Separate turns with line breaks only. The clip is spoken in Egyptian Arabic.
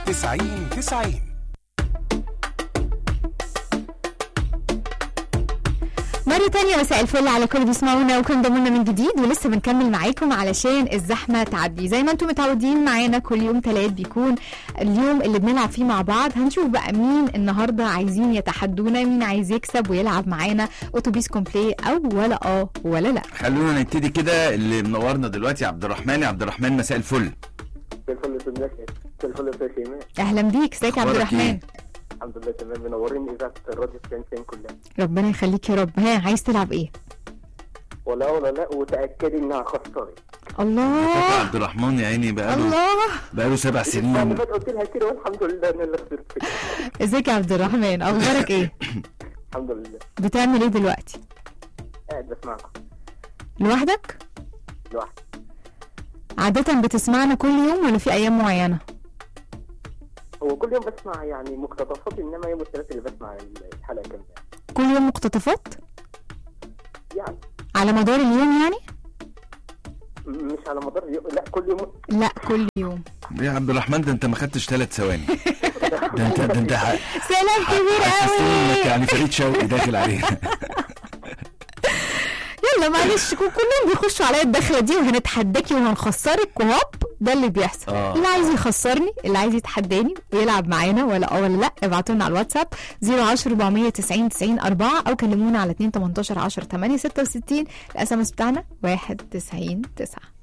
90 90
مرة تانية مساء الفل على كل اللي بيسمعونا وكل ضمنا من جديد ولسه بنكمل معاكم علشان الزحمة تعدي زي ما انتم متعودين معانا كل يوم تلات بيكون اليوم اللي بنلعب فيه مع بعض هنشوف بقى مين النهاردة عايزين يتحدونا مين عايز يكسب ويلعب معانا اتوبيس كومبلي او ولا اه ولا لا
خلونا نبتدي كده اللي منورنا دلوقتي عبد الرحمن يا عبد الرحمن مساء الفل
كل الفل يا استاذ ناشئ كل الفل يا استاذ شيماء
اهلا بيك ازيك يا عبد
أخبارك
الرحمن
إيه؟
الحمد لله تمام منورين اذاعه الراديو 90 90 كلها
ربنا يخليك يا رب ها عايز تلعب ايه
ولا ولا لا وتاكدي انها خسرت
الله
فاكر عبد الرحمن يا عيني بقاله
الله
بقاله سبع
انا
سنين
فات قلت لها كده والحمد لله انا اللي خسرت فيها.
ازيك يا عبد الرحمن اخبارك ايه
الحمد لله
بتعمل ايه دلوقتي
قاعد بسمعكم
لوحدك
لوحدي
عادة بتسمعنا كل يوم ولا في ايام معينة
هو كل يوم بسمع يعني مقتطفات انما يوم الثلاث اللي بسمع الحلقه كامله
كل يوم مقتطفات
يعني
على مدار اليوم يعني
م- مش على مدار اليوم لا كل يوم
لا كل يوم
يا عبد الرحمن ده انت ما خدتش ثلاث ثواني ده انت ده انت ح-
سلام كبير
حسستني انك
قوي
يعني فريد شوقي داخل عليها
يلا معلش كو- كلهم بيخشوا عليا الدخله دي وهنتحداكي وهنخسرك وهوب ده اللي بيحصل
آه.
اللي عايز يخسرني اللي عايز يتحداني ويلعب معانا ولا اه ولا لا ابعتوا لنا على الواتساب 010 490 90 4 او كلمونا على 2 18 10 8 66 الاس ام اس بتاعنا 1 90 9